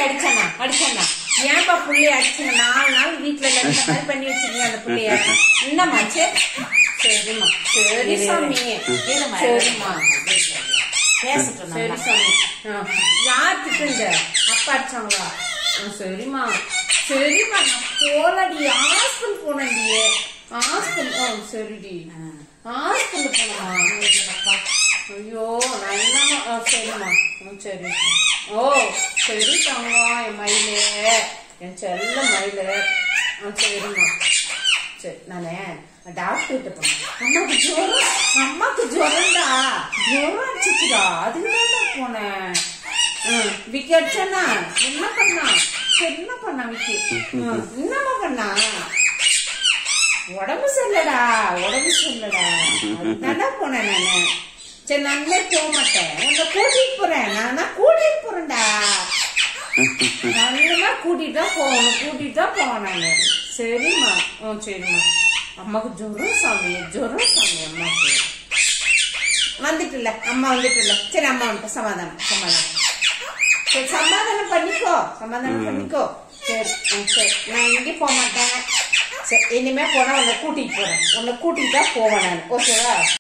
அடிச்சானா அடிச்சானா ஏன்பா புள்ளைய அடிச்சீங்க நாலு நாள் வீட்டுல இல்ல இந்த மாதிரி பண்ணி வச்சிருக்கீங்க அந்த புள்ளைய என்னமாச்சு சரிம்மா சரி சாமி இருமா, சரிம்மா பேசட்டும் சரி நல்லா. சாமி ஆ, யார் திட்டுங்க அப்பா அடிச்சாங்களா ஆ, சரிம்மா சரிம்மா நான் போலடி ஹாஸ்பிட்டல் போனேன்டியே ஹாஸ்பிட்டல் ஆ சரிடி ஹாஸ்பிட்டல் போனமா ஐயோ நான் என்னம்மா ஆ, சரிம்மா ம், சரி ஓ சரி தங்கம் என் மயிலே என் செல்ல மயிலே ஆ சரிம்மா சரி நானே டாக்டர் கிட்ட போனேன் அம்மாக்கு ஜுரம் அம்மாக்கு ஜுரம்டா ஜுரம் அடிச்சுக்குதா அதுக்கு தான் போனேன் ம், விக்கி அடிச்சானா என்ன பண்ணா சரி, என்ன பண்ணா விக்கி ம், என்னம்மா பண்ணா உடம்பு சரியில்லடா உடம்பு சரியில்லடா அதுதான்டா போனேன் நானு சரி நான் இனிமே போக மாட்டேன் உன்னை கூட்டிட்டு போறேன் நான் தான் கூட்டிட்டு போறேன்டா நல்லமா கூட்டிட்டு தான் போகணும் கூட்டிட்டு தான் போவேன் நானு சரிம்மா ஆ சரிம்மா அம்மாக்கு ஜுரம் சாமி ஜுரம் சாமி அம்மாக்கு வந்துட்டுல அம்மா வந்துட்டுல சரி அம்மா வந்துட்டு சமாதானம் சமாதானம் சரி சமாதானம் பண்ணிக்கோ சமாதானம் பண்ணிக்கோ சரி ம், சரி நான் எங்கேயும் போக மாட்டேன் சரி இனிமே போனா உன்னை கூட்டிட்டு போறேன் உன்னை கூட்டிட்டு தான் போவேன் நான் ஓகேவா